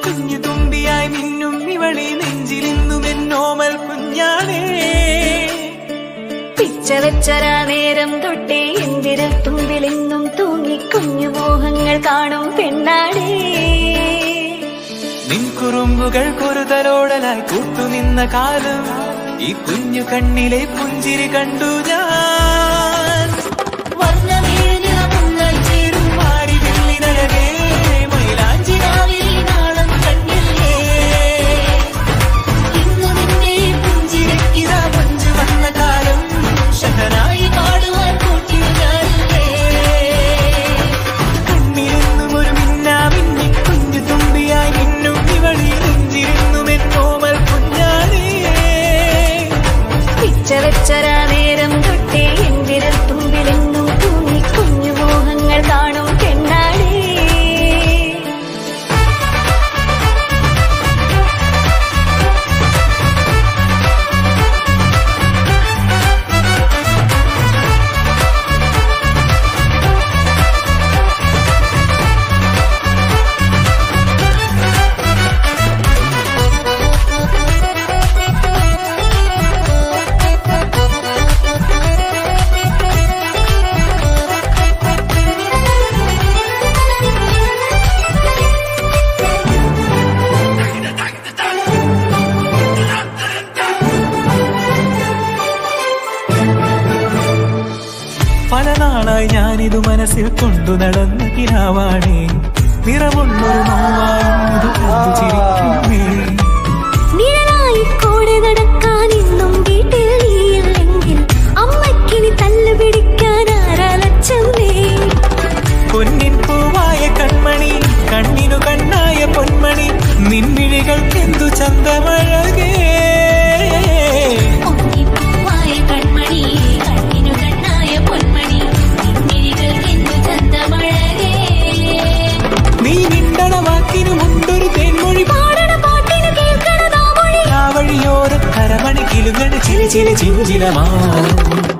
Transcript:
കുഞ്ഞു തുമ്പിയായി മിന്നും ഇവളെ നെഞ്ചിലിന്നും എന്നോമൽ കുഞ്ഞാണേ പിച്ച വെച്ചരാ നേരം തൊട്ടേ എന്തിരൽ തുമ്പിലെന്നും തൂങ്ങി കുഞ്ഞു മോഹങ്ങൾ കാണും പെണ്ണാടേ നിൻ കുറുമ്പുകൾ കുറുതലോടലായി കൂട്ടുനിന്ന കാലം ഈ കുഞ്ഞു കണ്ണിലെ പുഞ്ചിരി കണ്ടു ഞാൻ വർണ്ണമേനിളമുള്ളൽ ചേരും മാറി വെള്ളിനഴകേ മൈലാഞ്ചി രാവിലെ നാളം കണ്ണില്ലേ ഇന്നു നിന്നെ പുഞ്ചിരക്കിതാ പഞ്ചു വന്ന കാലം ഷഹനായി പാടുവാൻ കൂട്ടിയാലേ കണ്ണിലെന്നും ഒരു മിന്നാ മിന്നി കുഞ്ഞു തുമ്പിയായി മിന്നും ഇവളെ നെഞ്ചിരുന്നും എന്നോമൽ കുഞ്ഞാണേ പിച്ച വെച്ചരാ നേരം തൊട്ടേ എന്തിരൽ തുമ്പിലെന്നും തൂങ്ങി കുഞ്ഞു മോഹങ്ങൾ കാണും പെണ്ണാടേ പല നാളായി ഞാനിതു മനസ്സിൽ കൊണ്ടു നടന്ന കിനാവാണേ നിറമുള്ളൊരു നോവായും ഇത് കണ്ടു ചിരിക്കുന്നേ നിഴലായി കൂടെ നടക്കാൻ ഇന്നും വീട്ടിൽ നീയില്ലെങ്കിൽ അമ്മയ്ക്കിനി തല്ലു പിടിക്കാൻ ആരാലച്ചമ്മേ പൊന്നിൻ പൂവായ കൺമണി കണ്ണിനു കണ്ണായ പൊന്മണി നിൻമിഴികൾക്കെന്തു ചന്തമഴകേ ഒന്നിപ്പൂവായ കൺമണി കണ്ണിനു കണ്ണായ പൊന്മണി നിന്നിരികൾക്കെന്തു ചന്തമഴകേ നീ നിണ്ടണ വാക്കിനു മുണ്ടൊരു തേൻമൊഴി പാടണ പാട്ടിനു കേൾക്കണ നാമൊഴി ആ വഴിയോര കരമണി കിലുങ്ങണ ചിരി ചിരി ചിഞ്ചിലമാ